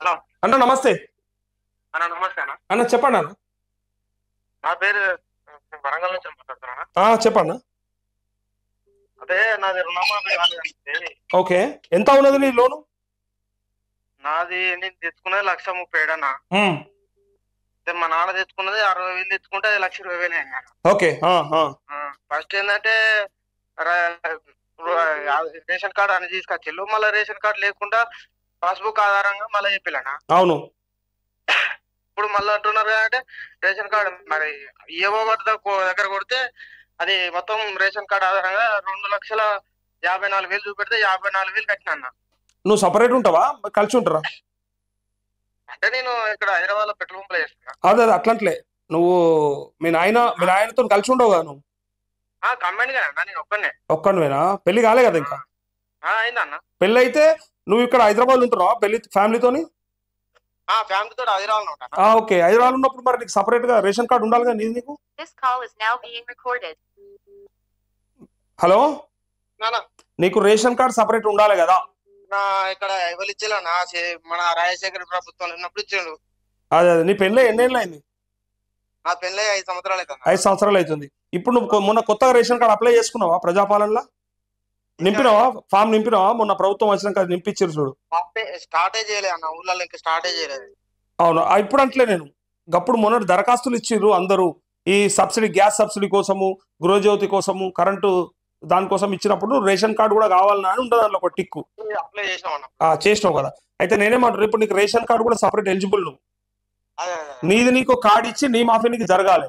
Hello అన్న నమస్తే అన్న నమస్తే అన్న అన్న చెప్పండి అన్న నా పేరు వరంగల్ నుంచి మాట్లాడుతున్నా ఆ, చెప్పండి అదే నాది రుణమాఫీ కాలేదండి ఓకే ఎంత ఉన్నది నీ లోను నాది నేను తెచ్చుకున్నది లక్ష ముప్పై ఏడు అన్న ఉమ్, అదే మా నాన్న తెచ్చుకున్నది అరవై వేలు తెచ్చుకుంటే అది లక్ష ఇరవై వేలు అయ్యింది ఓకే ఆ, ఆ, ఫస్ట్ ఏంటంటే ర- రు- రేషన్ కార్డు అని తీసుకొచ్చిల్లు మళ్ళీ రేషన్ కార్డు లేకుండా పాస్బుక్ ఆధారంగా మళ్ళీ చెప్పిల్లన్న అవును ఇప్పుడు మళ్ళీ అంటున్నారు అంటే రేషన్ కార్డు మరి ఏవో వద్ద కో- దగ్గర కొడితే అది మొత్తం రేషన్ కార్డు ఆధారంగా రెండు లక్షల యాభై నాలుగు వేలు చూపెడితే యాభై నాలుగు వేలు కట్టినా అన్న నువ్వు సపరేట్ ఉంటావా కలిసి ఉంటారా అంటే నేను ఇక్కడ హైదరాబాద్ లో పెట్రోల్ పంపులో చేస్తున్నా అదే అదే అట్లంట్లే నువ్వు మీ నాయన మీ నాయనతో కలిసి ఉండవు కదా నువ్వు ఆ కంబైన్ గా అన్న నేను ఒక్కనే ఒక్కనివేనా పెళ్లి కాలే కదా ఇంకా అయిందన్న పెళ్లి అయితే నువ్వు ఇక్కడ హైదరాబాద్ ఉంటున్నావా పెళ్లి ఫ్యామిలీతోని ఆ ఫ్యామిలీ తోటి హైదరాబాద్ లో ఉంటాను ఆ, ఓకే హైదరాబాద్ ఉన్నప్పుడు మరి నీకు సపరేట్ గా రేషన్ కార్డు ఉండాలి కదా నీది నీకు This call is now being recorded. Hello నాన్న నీకు రేషన్ కార్డు సపరేట్ ఉండాలి కదా నా ఇక్కడ ఎవరు ఇచ్చేలా నా చే- మన రాజశేఖర్ ప్రభుత్వం ఉన్నప్పుడు ఇచ్చిండు అదే అదే నీ పెళ్ళి ఎన్నేళ్ళు అయింది నా పెళ్ళి ఐదు సంవత్సరాలు అవుతుంది ఐదు సంవత్సరాలు అవుతుంది ఇప్పుడు నువ్వు కొ- మొన్న కొత్తగా రేషన్ కార్డు అప్లై చేసుకున్నావా ప్రజాపాలనలో నింపినావా ఫామ్ నింపినావా మొన్న ప్రభుత్వం వచ్చినాక అది నింపించారు చూడు స్టార్టే చేయలేదు అన్న ఊళ్ళో ఇంకా స్టార్టే చేయలేదు అవును ఆ, ఇప్పుడు అంటలే నేను గప్పుడు మొన్న దరఖాస్తులు ఇచ్చిర్రు అందరూ ఈ సబ్సిడీ గ్యాస్ సబ్సిడీ కోసము గృహజ్యోతి కోసము కరెంటు దానికోసం ఇచ్చినప్పుడు రేషన్ కార్డు కూడా కావాలన్నా అని ఉండదు దాంట్లో ఒక టిక్కు అప్లై చేసినాం అన్న ఆ, చేసినావు కదా అయితే నేనేమంటారు ఇప్పుడు నీకు రేషన్ కార్డు కూడా సపరేట్ ఎలిజిబుల్ నువ్వు అదే అదే నీది నీకు కార్డు ఇచ్చి నీ మాఫీ నీకు జరగాలి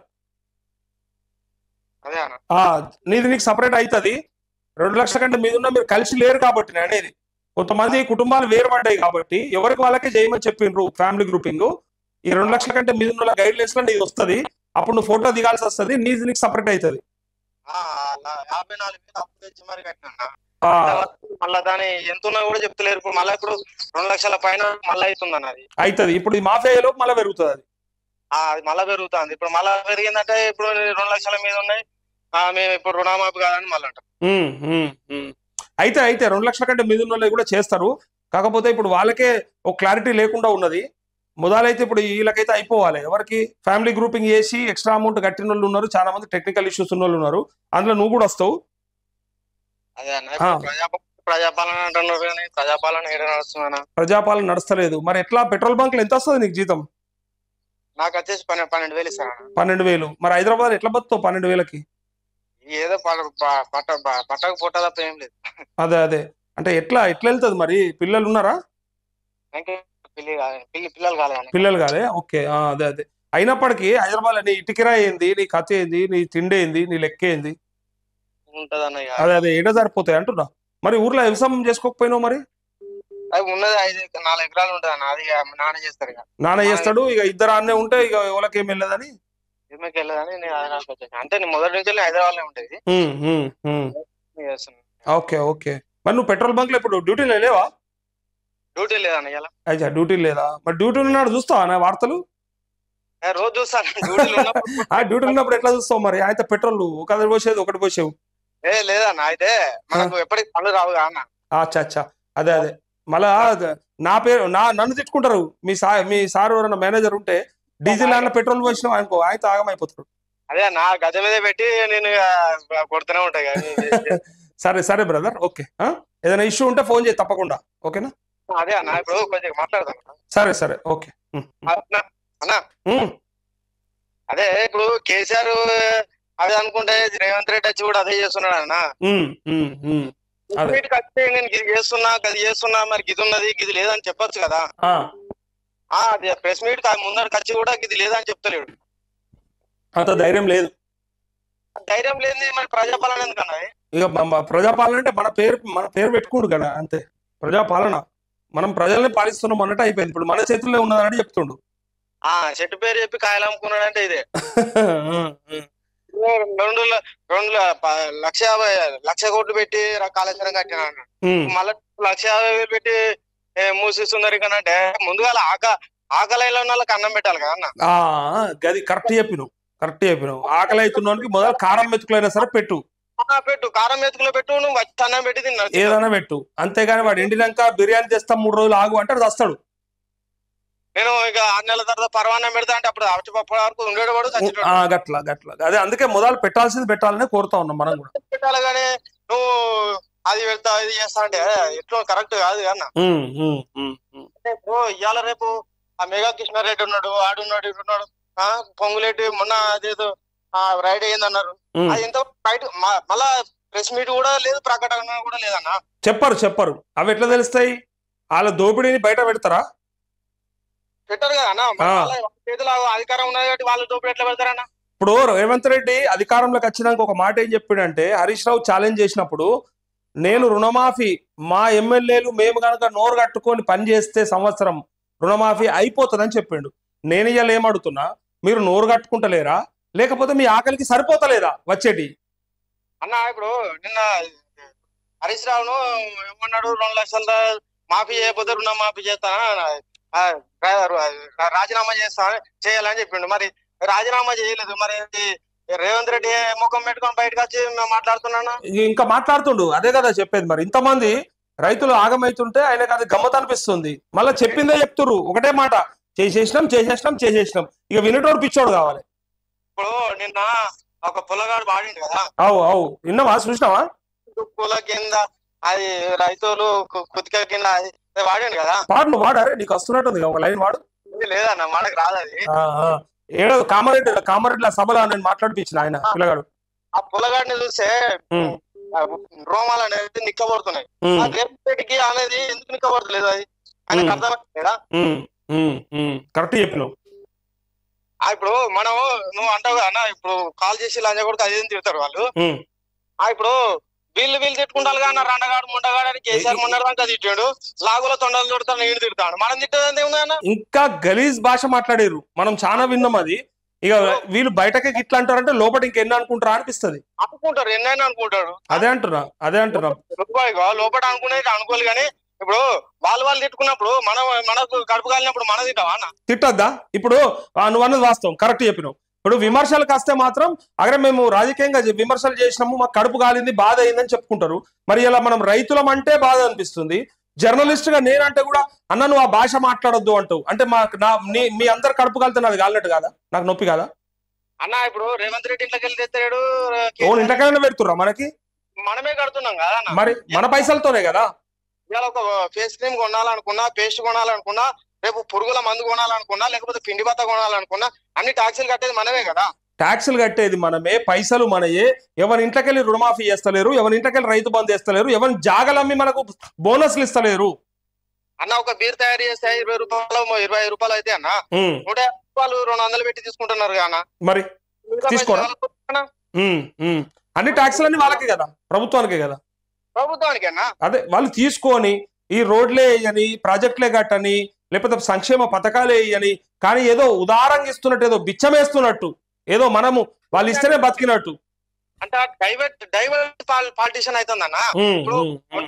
అదే అన్న ఆ నీది నీకు సపరేట్ అవుతుంది రెండు లక్షల కంటే మీద ఉన్న మీరు కలిసి లేరు కాబట్టి నేను అనేది కొంతమంది కుటుంబాలు వేరుపడ్డాయి కాబట్టి ఎవరికి వాళ్ళకే చేయమని చెప్పిండ్రు ఫ్యామిలీ గ్రూపింగ్ ఈ రెండు లక్షల కంటే మీద ఉన్న గైడ్ లైన్స్ లో నీది వస్తుంది అప్పుడు నువ్వు ఫోటో దిగాల్సి వస్తుంది నీది నీకు సపరేట్ అవుతుంది ఆ, అలా యాభై నాలుగు వేలు అప్పు తెచ్చి మరి కట్టినా అన్న. మళ్ళా దాని ఎంత ఉన్నా కూడా చెప్తలేరు ఇప్పుడు మళ్ళీ ఇప్పుడు రెండు లక్షల పైన మళ్ళీ అవుతుంది అన్న అది అవుతుంది ఇప్పుడు ఈ మాఫీ అయ్యేలోపు మళ్ళీ పెరుగుతుంది అది ఆ, అది మళ్ళీ పెరుగుతుంది ఇప్పుడు మళ్ళీ పెరిగిందంటే ఇప్పుడు రెండు లక్షల మీద ఉన్నాయి ఆ, మేము ఇప్పుడు రుణమాఫీ కాదని మళ్ళీ అంటాం ఉమ్, ఉమ్, ఉమ్. అయితే అయితే రెండు లక్షల కంటే మీద ఉన్న వాళ్ళు కూడా చేస్తారు కాకపోతే ఇప్పుడు వాళ్ళకే ఒక క్లారిటీ లేకుండా ఉన్నది మొదలైతే ఇప్పుడు వీళ్ళకైతే అయిపోవాలి ఎవరికి ఫ్యామిలీ గ్రూపింగ్ చేసి ఎక్స్ట్రా అమౌంట్ కట్టిన వాళ్ళు ఉన్నారు చాలా మంది టెక్నికల్ ఇష్యూస్ ఉన్న వాళ్ళు ఉన్నారు అందులో నువ్వు కూడా వస్తావు అదే అన్న ఇప్పుడు ఆ. ప్రజాప ప్రజాపాలన అంటున్నారు కానీ ప్రజాపాలన ఏడ నడుస్తుందన్న ప్రజాపాలన నడుస్తలేదు మరి ఎట్లా పెట్రోల్ బంక్లు ఎంత వస్తుంది నీకు జీతం నాకు వచ్చేసి పన్నెండు పన్నెండు వేలు ఇస్తాను పన్నెండు వేలు మరి హైదరాబాద్ ఎట్లా బతుతావు పన్నెండు వేలకి ఏదో ప- ప- పట్ట ప- పట్టకు పుట్ట తప్ప ఏం లేదు అదే అదే అంటే ఎట్లా ఎట్లా వెళ్తుంది మరి పిల్లలు ఉన్నారా ఇంకా పిల్లి కాలే పిల్లి పిల్లలు కాలేదు పిల్లలు కాదే ఓకే ఆ, అదే అదే అయినప్పటికీ హైదరాబాద్ నీ ఇటుకిరా ఏంది నీ కథ ఏంది నీ తిండి ఏంది నీ లెక్క ఏంది ఉంటది అన్న ఇక అదే అదే ఏడ సరిపోతాయి అంటున్నా మరి ఊర్లో వ్యవసాయం చేసుకోకపోయినావు మరి అది ఉన్నది ఐదు ఎక- నాలుగు ఎకరాలు ఉంటది అన్న అది ఇక నాన్న చేస్తారు ఇక నాన్న చేస్తాడు ఇక ఇద్దరు అన్నే ఉంటే ఇక ఎవరికి ఏం వెళ్ళదని సినిమాకి వెళ్ళదని నేను హైదరాబాద్ వచ్చేసాను అంటే నేను మొదటి నుంచి హైదరాబాద్ లో ఉండేది ఉమ్, ఉమ్, ఉమ్. నేను చేస్తున్నాను ఓకే ఓకే మరి నువ్వు పెట్రోల్ బంక్ లో ఇప్పుడు డ్యూటీలో లేవా డ్యూటీ లేదన్న ఇలా అయితే డ్యూటీ లేదా మరి డ్యూటీ ఉన్నాడు చూస్తావా నా వార్తలు రోజు చూస్తాను డ్యూటీలో ఉన్నప్పుడు ఆ డ్యూటీ ఉన్నప్పుడు ఎట్లా చూస్తావు మరి అయితే పెట్రోల్ ఒకటి పోసేది ఒకటి పోసేవు ఏ లేదన్న అయితే మనకు ఎప్పటికి పనులు రావు కదా అన్న అచ్చా అచ్చా అదే అదే మళ్ళా అద- నా పేరు నా నన్ను తిట్టుకుంటారు మీ సార్ మీ సార్ ఎవరన్నా మేనేజర్ ఉంటే డీజిల్ దాంట్లో పెట్రోల్ పోసినావు అనుకో ఆయన ఆగమైపోతాడు అదే నా గద మీద పెట్టి నేను ఇక కొడుతూనే ఉంటాయి కదా సరే సరే బ్రదర్ ఓకే ఆ? ఏదైనా ఇష్యూ ఉంటే ఫోన్ చేయి తప్పకుండా ఓకేనా అదే అన్న ఇప్పుడు కొంచెం మాట్లాడదాం సరే సరే ఓకే ఉమ్, అన్న అన్న ఉమ్, అదే ఇప్పుడు కేసీఆర్ అదే అనుకుంటే రేవంత్ రెడ్డి వచ్చి కూడా అదే చేస్తున్నాడు అన్న ఉమ్, ఉమ్, ఉమ్. అదే. వీటికి వచ్చి నేను ఇది చేస్తున్నా అది చేస్తున్నా మరి గిది ఉన్నది గిది లేదని చెప్పొచ్చు కదా ఆ, ఆ అది ప్రెస్ మీట్ ముందరికి వచ్చి కూడా గిది లేదని చెప్తలేడు అంత ధైర్యం లేదు ధైర్యం లేని మరి ప్రజాపాలన ఎందుకన్నా ఇక మ- మ- ప్రజాపాలన అంటే మన పేరు మన పేరు పెట్టుకోడు కదా అంతే ప్రజాపాలన మనం ప్రజల్ని పాలిస్తున్నాం అన్నట్టు అయిపోయింది ఇప్పుడు మన చేతుల్లో ఉన్నదని చెప్తుండు ఆ చెట్టు పేరు చెప్పి కాయలు అమ్ముకున్నాడు అంటే ఇదే రెండు ల- రెండు ల- ప- లక్ష యాభై లక్ష కోట్లు పెట్టి రా- కాళేశ్వరం కట్టినా అన్న. ఉమ్, మళ్ళా లక్ష యాభై వేలు పెట్టి ఏ, మూసిస్తున్నారు ఇక్కడ అంటే ముందుగా ఆక ఆకలిలో ఉన్న వాళ్ళకి అన్నం పెట్టాలి కదా అన్న ఆ గది కరెక్ట్ చెప్పినావు కరెక్ట్ చెప్పినావు ఆకలి అవుతున్నానికి మొదలు కారం మెతుకులైనా సరే పెట్టు ఆ, పెట్టు కారం మెతుకులో పెట్టు నువ్వు వచ్చి అన్నం పెట్టి తిన్నారు ఏదైనా పెట్టు అంతేగాని వాడు ఎండినాక బిర్యానీ తెస్తాం మూడు రోజులు ఆగు అంటే అది వస్తాడు నేను ఇక ఆరు నెలల తర్వాత పర్వాన్నం పెడతా అంటే అప్పుడు వచ్చి అప్పటి వరకు ఉండేడు వాడు చచ్చిపోయాడు ఆ, గట్ల గట్ల అదే అందుకే మొదలు పెట్టాల్సింది పెట్టాలనే కోరుతా ఉన్నాం మనం కూడా పెట్టాలి కానీ నువ్వు అది పెడతా ఇది చేస్తా అంటే ఎట్లా కరెక్ట్ కాదు అన్న ఉమ్, ఉమ్, ఉమ్, ఉమ్. రేపు ఇవాళ రేపు ఆ మెగా కృష్ణారెడ్డి ఉన్నాడు ఆడున్నాడు ఇడున్నాడు ఆ పొంగులేటి మొన్న అదేదో ఆ రైడ్ అయింది అన్నారు ఉమ్. అది ఎంత బయట మ- మళ్ళా ప్రెస్ మీట్ కూడా లేదు ప్రకటన కూడా లేదన్న చెప్పరు చెప్పరు అవి ఎట్లా తెలుస్తాయి వాళ్ళ దోపిడీని బయట పెడతారా పెట్టారు కదా అన్న ఆ. వాళ్ళ చేతిలో అధికారం ఉన్నది కాబట్టి వాళ్ళు దోపిడీ ఎట్లా పెడతారన్న ఇప్పుడు రేవంత్ రెడ్డి అధికారంలోకి వచ్చినాక ఒక మాట ఏం చెప్పాడంటే హరీష్ రావు ఛాలెంజ్ చేసినప్పుడు నేను రుణమాఫీ మా ఎమ్మెల్యేలు మేము కనుక నోరు కట్టుకొని పని చేస్తే సంవత్సరం రుణమాఫీ అయిపోతుందని చెప్పిండు నేను ఇవాళ ఏమడుతున్నా మీరు నోరు కట్టుకుంటలేరా లేకపోతే మీ ఆకలికి సరిపోతలేదా వచ్చేటి అన్న ఇప్పుడు నిన్న హరీష్ రావును ఏమన్నాడు రెండు లక్షల దా- మాఫీ చేయకపోతే రుణం మాఫీ చేస్తానా ఆ, రా- రాజీనామా చేస్తా చేయాలని చెప్పిండు మరి రాజీనామా చేయలేదు మరి ఇది రేవంత్ రెడ్డి ఏ ముఖం పెట్టుకొని బయటకు వచ్చి మేము మాట్లాడుతున్నాను ఇంకా మాట్లాడుతుండు అదే కదా చెప్పేది మరి ఇంతమంది రైతులు ఆగమైతుంటే ఆయనకు అది గమ్మత్ అనిపిస్తుంది మళ్ళీ చెప్పిందే చెప్తురు ఒకటే మాట చేసేసినాం చేసేసినాం చేసేసినాం ఇక వినేటోడు పిచ్చోడు కావాలి ఇప్పుడు నిన్న ఒక పుల్లగాడు వాడిండు కదా అవు అవు విన్నావా చూసినావా పూల కింద అది రైతులు కు- కుతిక కింద అది వాడిండు కదా పాడు నువ్వు వాడారే నీకు వస్తున్నట్టుంది ఒక లైన్ వాడు ఇది లేదన్న మనకు రాదు అది ఆ, ఆ. ఏడో కామారెడ్డి కామారెడ్డి సభలో నేను మాట్లాడిపించిన ఆయన పిల్లగాడు ఆ పుల్లగాడిని చూస్తే ఉమ్, ఆ రోమాలు అనేది నిక్కబడుతున్నాయి ఉమ్, ఆ రేపు రెడ్డికి అనేది ఎందుకు నిక్కబడతలేదు అది ఆయనకు ఉమ్. అర్థమైందా ఉమ్, ఉమ్, ఉమ్. కరెక్ట్ చెప్పినావు ఆ ఇప్పుడు మనం నువ్వు అంటావు కదా అన్న ఇప్పుడు కాల్ చేసి లంజ కొడుకు అది ఇది అని తిడతారు వాళ్ళు ఉమ్. ఆ ఇప్పుడు వీళ్ళు వీళ్ళు తిట్టుకుంటారు కానీ రండగాడు ముండగాడు అని కేసీఆర్ ముండగా తిట్టాడు లాగులో తొండలు తిడతాడు నేను తిడతాడు మనం తిట్టేది ఏముంది అన్న ఇంకా గలీజ్ భాష మాట్లాడారు మనం చాలా విన్నాం అది ఇక వీళ్ళు బయటకే గిట్లా అంటారంటే లోపల ఇంకెన్ని అనుకుంటారా అనిపిస్తది అనుకుంటారు ఎన్నైనా అనుకుంటాడు అదే అంటున్నా అదే అంటున్నా రూపాయిగా లోపల అనుకునేది అనుకోలు కానీ ఇప్పుడు వాళ్ళు వాళ్ళు తిట్టుకున్నప్పుడు మనం మనకు కడుపు కాలినప్పుడు మన తింటావా అన్న తిట్టద్దా ఇప్పుడు ఆ, నువ్వు అన్నది వాస్తవం కరెక్ట్ చెప్పినావు ఇప్పుడు విమర్శలకు వస్తే మాత్రం అరే మేము రాజకీయంగా జ- విమర్శలు చేసినాము మాకు కడుపు కాలింది బాధ అయిందని చెప్పుకుంటారు మరి ఇలా మనం రైతులం అంటే బాధ అనిపిస్తుంది జర్నలిస్ట్ గా నేనంటే కూడా అన్న నువ్వు ఆ భాష మాట్లాడొద్దు అంటావు అంటే మా నా నీ- మీ అందరు కడుపు కాలితే నాది కాలినట్టు కాదా నాకు నొప్పి కాదా అన్న ఇప్పుడు రేవంత్ రెడ్డి ఇంట్లోకి వెళ్ళి తెస్తాడు ఓన్ ఇంటకైనా పెడుతుర్రా మనకి మనమే కడుతున్నాం కదా అన్న మరి మన పైసలతోనే కదా ఇవాళ ఒక ఫేస్ క్రీమ్ కొనాలనుకున్నా పేస్ట్ కొనాలనుకున్నా రేపు పురుగుల మందు కొనాలనుకున్నా లేకపోతే పిండి బత్త కొనాలనుకున్నా అన్ని ట్యాక్సీలు కట్టేది మనమే కదా ట్యాక్సులు కట్టేది మనమే పైసలు మనయే ఎవరి ఇంట్లోకెళ్ళి రుణమాఫీ చేస్తలేరు ఎవరి ఇంట్లోకెళ్ళి రైతు బంద్ చేస్తలేరు ఎవరి జాగలమ్మి మనకు బోనస్లు ఇస్తలేరు అన్న ఒక బీర్ తయారు చేస్తే ఇరవై రూపాయలు ఇరవై ఐదు రూపాయలు అయితే అన్న ఉమ్, నూట యాభై రూపాయలు రెండు వందలు పెట్టి తీసుకుంటున్నారు కదా అన్న మరి మిగతా తీసుకోరా? పైసలు ఎవరికి అన్న? ఉమ్, ఉమ్. అన్ని ట్యాక్సులు అన్ని వాళ్ళకే కదా ప్రభుత్వానికే కదా ప్రభుత్వానికి అన్న అదే వాళ్ళు తీసుకొని ఈ రోడ్లే వేయని ప్రాజెక్టులే కట్టని లేకపోతే సంక్షేమ పథకాలే వేయని కానీ ఏదో ఉదారంగా ఇస్తున్నట్టు ఏదో బిచ్చమేస్తున్నట్టు ఏదో మనము వాళ్ళు ఇస్తేనే బతికినట్టు అంటే డైవర్ట్ డైవర్ట్ పాలిటిషియన్ అవుతుంది అన్న ఉమ్, ఇప్పుడు ఉమ్, ఉమ్,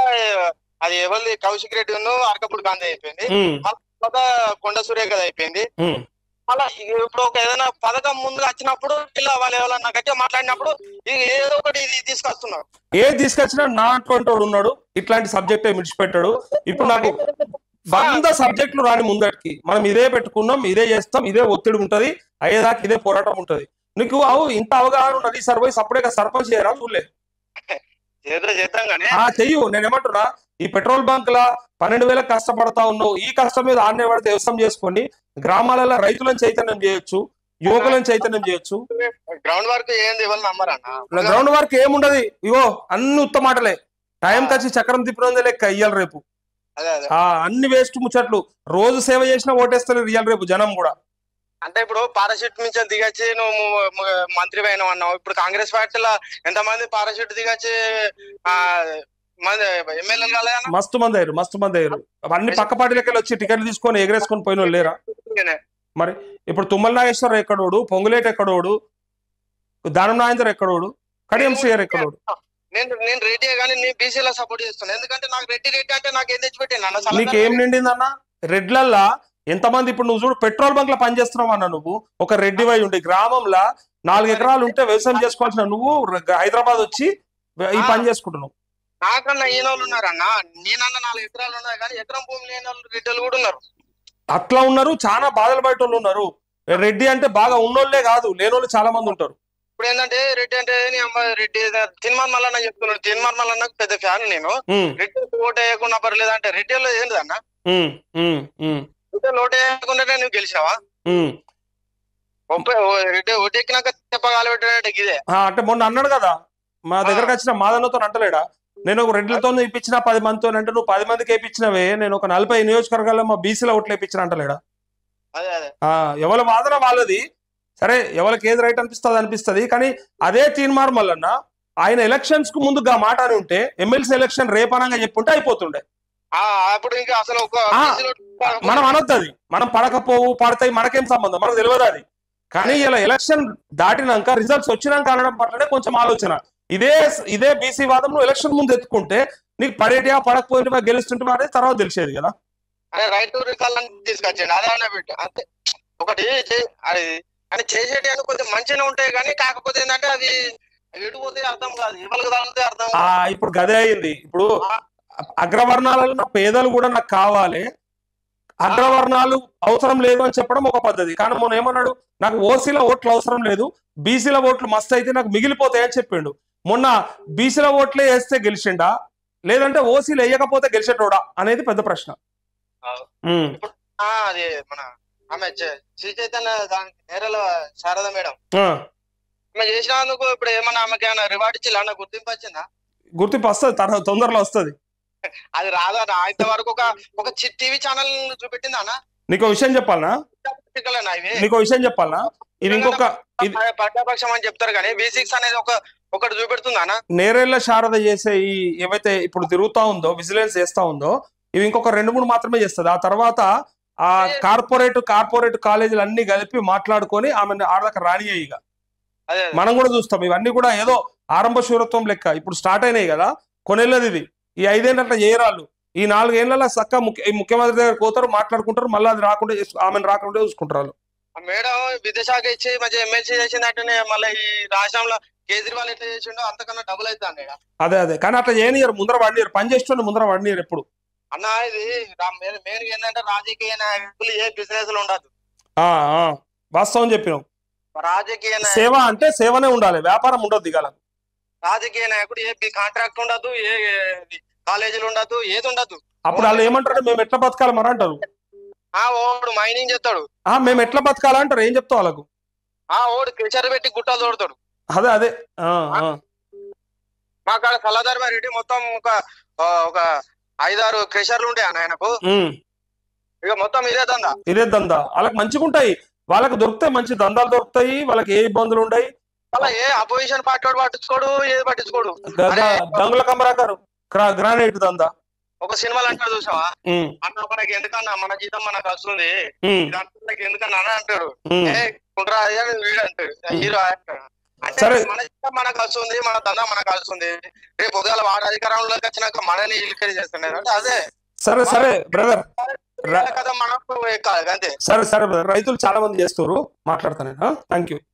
అది ఎవరిది కౌశిక్ రెడ్డి అరకపుడు గాంధీ అయిపోయింది ఉమ్, తర్వాత కొండ సురేఖ అయిపోయింది ఉమ్. అలా ఇప్పుడు ఒక ఏదైనా పథకం ముందుగా వచ్చినప్పుడు ఇలా వాళ్ళు ఎవరన్నా గట్టిగా మాట్లాడినప్పుడు ఇది ఏదో ఒకటి ఇది తీసుకొస్తున్నారు ఏది తీసుకొచ్చినా నా అటువంటి వాడు ఉన్నాడు ఇట్లాంటి సబ్జెక్ట్ విడిచిపెట్టాడు ఇప్పుడు నాకు వంద సబ్జెక్టులు రాని ముందటికి మనం ఇదే పెట్టుకున్నాం ఇదే చేస్తాం ఇదే ఒత్తిడి ఉంటది అయ్యేదాకా ఇదే పోరాటం ఉంటది నీకు అవు ఇంత అవగాహన ఉన్నది సర్వై సపరేట్ గా సర్పంచ్ చేయరా చూడలే ఏదో చేద్దాం కానీ ఆ చెయ్యు నేను ఏమంటున్నా ఈ పెట్రోల్ బంక్ లా పన్నెండు వేలకు కష్టపడతా ఉన్నావు ఈ కష్టం మీద ఆన్నే పడితే వ్యవసాయం చేసుకోండి గ్రామాలలో రైతులను చైతన్యం చేయొచ్చు యువకులను చైతన్యం చేయొచ్చు గ్రౌండ్ వర్క్ ఏంది ఎవరు నమ్మరన్న గ్రౌండ్ వర్క్ ఏముండదు ఇగో అన్ని ఉత్త మాటలే టైం వచ్చి చక్రం తిప్పినందే లెక్క ఇయ్యాలి రేపు అదే అదే ఆ అన్ని వేస్ట్ ముచ్చట్లు రోజు సేవ చేసినా ఓటేస్తారు రియల్ రేపు జనం కూడా అంటే ఇప్పుడు పారాషూట్ నుంచి దిగచ్చి నువ్వు ము- ము- మంత్రి అయినా అన్నావు ఇప్పుడు కాంగ్రెస్ పార్టీలో ఎంతమంది పారాషూట్ దిగచ్చి ఆ మంది ఎమ్మెల్యేలు కాలేదన్న మస్తు మంది అయ్యారు మస్తు మంది అయ్యారు అన్ని పక్క పార్టీలకి వెళ్ళి వచ్చి టికెట్లు తీసుకొని ఎగరేసుకొని పోయిన వాళ్ళు లేరా మరి ఇప్పుడు తుమ్మల నాగేశ్వర ఎక్కడోడు పొంగులేట ఎక్కడోడు దానం నాగేందర్ ఎక్కడోడు కడియం శ్రీయర్ ఎక్కడోడు నేను నేను రెడ్డి కానీ నేను బీసీలో సపోర్ట్ చేస్తాను ఎందుకంటే నాకు రెడ్డి రెడ్డి అంటే నాకు ఏం తెచ్చిపెట్టాను అన్న నీకు ఏం నిండిందన్న రెడ్లల్లా ఎంతమంది ఇప్పుడు నువ్వు చూడు పెట్రోల్ బంక్ లో పనిచేస్తున్నావు అన్న నువ్వు ఒక రెడ్డి వై ఉండి గ్రామంలో నాలుగు ఎకరాలు ఉంటే వ్యవసాయం చేసుకోవాల్సిన నువ్వు ర- హైదరాబాద్ వచ్చి ఈ పని చేసుకుంటున్నావు నాకన్నా ఈయన వాళ్ళు ఉన్నారన్న నేనన్న నాలుగు ఎకరాలు ఉన్నాయి కానీ ఎకరం భూమి లేని వాళ్ళు రెడ్డిలు కూడా ఉన్నారు అట్లా ఉన్నారు చాలా బాధలు బయట వాళ్ళు ఉన్నారు రెడ్డి అంటే బాగా ఉన్నోళ్ళే కాదు లేనోళ్ళు చాలా మంది ఉంటారు ఇప్పుడు ఏంటంటే రెడ్డి అంటే నీ అమ్మ రెడ్డి తిన్మార్ మల్లన్న చెప్తున్నాడు తిన్మార్ మల్లన్నకు పెద్ద ఫ్యాన్ నేను ఉమ్, రెడ్డి ఓటు వేయకుండా పర్లేదు అంటే రెడ్డిలో ఏంటి అన్న ఉమ్, ఉమ్, ఉమ్, రెడ్డి ఓటు వేయకుండానే నువ్వు గెలిచినావా ఉమ్. ఒప్ప- ఓ రెడ్డి ఓటు ఎక్కినాక చెప్పగాలి పెట్టినట్టు ఇదే ఆ, అంటే మొన్న అన్నాడు కదా మా దగ్గరకు వచ్చిన మాదన్నతో అంటలేడా నేను ఒక రెడ్లతో ఇప్పించిన పది మందితో అంటే నువ్వు పది మందికి వేయించినవే నేను ఒక నలభై నియోజకవర్గాల్లో మా బీసీలో ఓట్లు వేయించిన అంటలేడా అదే అదే ఆ, ఎవరి వాదన వాళ్ళది సరే ఎవరికి ఏది రైట్ అనిపిస్తుంది అనిపిస్తుంది కానీ అదే తీర్మార్ మల్లన్న ఆయన ఎలక్షన్స్ కు ముందుగా మాట అని ఉంటే ఎమ్మెల్సీ ఎలక్షన్ రేపనంగా చెప్పుంటే అయిపోతుండే ఆ అప్పుడు ఇంకా అసలు ఒక ఆ, BC లో- మనం అనొద్దు అది మనం పడకపోవు పడతాయి మనకేం సంబంధం మనకు తెలియదు అది కానీ ఇలా ఎలక్షన్ దాటినాక రిజల్ట్స్ వచ్చినాక అనడం పట్లనే కొంచెం ఆలోచన ఇదే ఇదే బీసీ వాదం నువ్వు ఎలక్షన్ ముందు ఎత్తుకుంటే నీకు పడేటివా పడకపోయినవా గెలుస్తుంటే అనేది తర్వాత తెలిసేది కదా అదే రైట్ టు రికాల్ అని తీసుకొచ్చాడు అదే అన్న పెట్టి అంతే ఒకటి చే- అది అని చేసేటి అని కొంచెం మంచిగా ఉంటాయి కానీ కాకపోతే ఏంటంటే అది ఎటు పోతే అర్థం కాదు ఎవరికి తగిలితే అర్థం ఆ కాదు. ఇప్పుడు గదే అయింది ఇప్పుడు అగ్రవర్ణాలలో నా పేదలు కూడా నాకు కావాలి అగ్రవర్ణాలు అవసరం లేదు అని చెప్పడం ఒక పద్ధతి కానీ మొన్న ఏమన్నాడు నాకు ఓసీల ఓట్లు అవసరం లేదు బీసీల ఓట్లు మస్తు అయితే నాకు మిగిలిపోతాయని చెప్పిండు మొన్న బీసీల ఓట్లే వేస్తే గెలిచిండా లేదంటే ఓసీలు వేయకపోతే గెలిచేటోడా అనేది పెద్ద ప్రశ్న అవును. ఉమ్, ఆ, అది మన ఆమె చే- శ్రీ చైతన్య దానికి నేరల శారద మేడం ఆ, ఆమె చేసినందుకు ఇప్పుడు ఏమన్నా ఆమెకి ఏమైనా రివార్డ్ ఇచ్చి అన్న గుర్తింపు వచ్చిందా గుర్తింపు వస్తుంది తర్వాత తొందరలో వస్తుంది అది రాదా ఇంతవరకు ఒక ఒక టీవీ ఛానల్ చూపెట్టిందా అన్న నీకు విషయం చెప్పాలనా పత్రికలేనా ఇవి నీకు విషయం చెప్పాలనా ఇది ఇంకొక ఇది పట్టాపక్షం అని చెప్తారు కానీ బీ సిక్స్ అనేది ఒక ఒకటి చూపెడుతుందా అన్న నేరేళ్ల శారద చేసే ఈ ఏవైతే ఇప్పుడు తిరుగుతా ఉందో విజిలెన్స్ చేస్తా ఉందో ఇవి ఇంకొక రెండు మూడు మాత్రమే చేస్తుంది ఆ తర్వాత ఆ కార్పొరేట్ కార్పొరేట్ కాలేజీలు అన్ని కలిపి మాట్లాడుకొని ఆమె ఆడదాకా రానియ్యాయి ఇక అదే మనం కూడా చూస్తాం ఇవన్నీ కూడా ఏదో ఆరంభ శూరత్వం లెక్క ఇప్పుడు స్టార్ట్ అయినాయి కదా కొనేళ్ళది ఇది ఈ ఐదేళ్ళు అట్లా చేయరాళ్ళు ఈ నాలుగేళ్ల చక్క ముఖ్య ఈ ముఖ్యమంత్రి దగ్గర పోతారు మాట్లాడుకుంటారు మళ్ళీ అది రాకుండా చేసు- ఆమెను రాకుండా చూసుకుంటారు వాళ్ళు. ఆ మేడం విద్యాశాఖ ఇచ్చి మంచిగా ఎమ్మెల్సీ చేసిందంటేనే మళ్ళీ ఈ రాష్ట్రంలో కేజ్రీవాల్ ఎట్లా చేసిండో అంతకన్నా డబుల్ అవుతుంది ఈడ. అదే అదే కానీ అట్లా చేయనియరు ముందర వాడినియరు పని చేస్తుండే ముందర వాడినియరు ఎప్పుడు అన్న ఇది మెయిన్ ఏంటంటే రాజకీయ నాయకులు ఏ బిజినెస్ ఉండదు ఆ ఆ వాస్తవం చెప్పినావు రాజకీయ నాయ- సేవ అంటే సేవనే ఉండాలి వ్యాపారం ఉండదు దిగాల రాజకీయ నాయకుడు ఏ కాంట్రాక్ట్ ఉండదు ఏ కాలేజీలు ఉండదు ఏది ఉండదు అప్పుడు వాళ్ళు ఏమంటారు మేము ఎట్లా బతకాలి మరి అంటారు ఆ ఓడు మైనింగ్ చేస్తాడు ఆ మేము ఎట్లా బతకాలి అంటారు ఏం చెప్తావు వాళ్ళకు ఆ ఓడు కెచర్ పెట్టి గుట్టలు తోడతాడు అదే అదే ఆ, ఆ. మా కాడ సలధర్మ రెడ్డి మొత్తం ఒక ఆ, ఒక ఐదారు క్రెషర్లు ఉంటాయి అన్న ఆయనకు ఉమ్, ఇక మొత్తం ఇదే దందా ఇదే దందా వాళ్ళకి మంచిగా ఉంటాయి వాళ్ళకి దొరుకుతాయి మంచి దందాలు దొరుకుతాయి వాళ్ళకి ఏ ఇబ్బందులు ఉండయి అలా ఏ అపోజిషన్ పార్టీ వాడు పట్టించుకోడు ఏది పట్టించుకోడు గ- అరే, గ- గంగుల కమరాకరు గ్రా- గ్రానైట్ దందా ఒక సినిమాలు అంటాడు చూసావా ఉమ్, అన్న మనకి ఎందుకన్నా మన జీతం మనకు వస్తుంది ఉమ్, ఇది అంటే మనకి ఎందుకన్నా అని అంటాడు ఉమ్. ఏ కుండ్రా అయ్యా వీడు అంటాడు హీరో అంటాడు. అంటే సరే. మన జీతం మనకు వస్తుంది మన దందా మనకు వస్తుంది రేపు ఉదయాల వాడు అధికారంలోకి వచ్చినాక మనని ఇల్లు చేస్తుండే అంటే అదే సరే సరే బ్రదర్ రా- కదా మనకు ఎక్కాలి అంతే సరే సరే బ్రదర్ రైతులు చాలా మంది చేస్తారు మాట్లాడతాను థ్యాంక్ యూ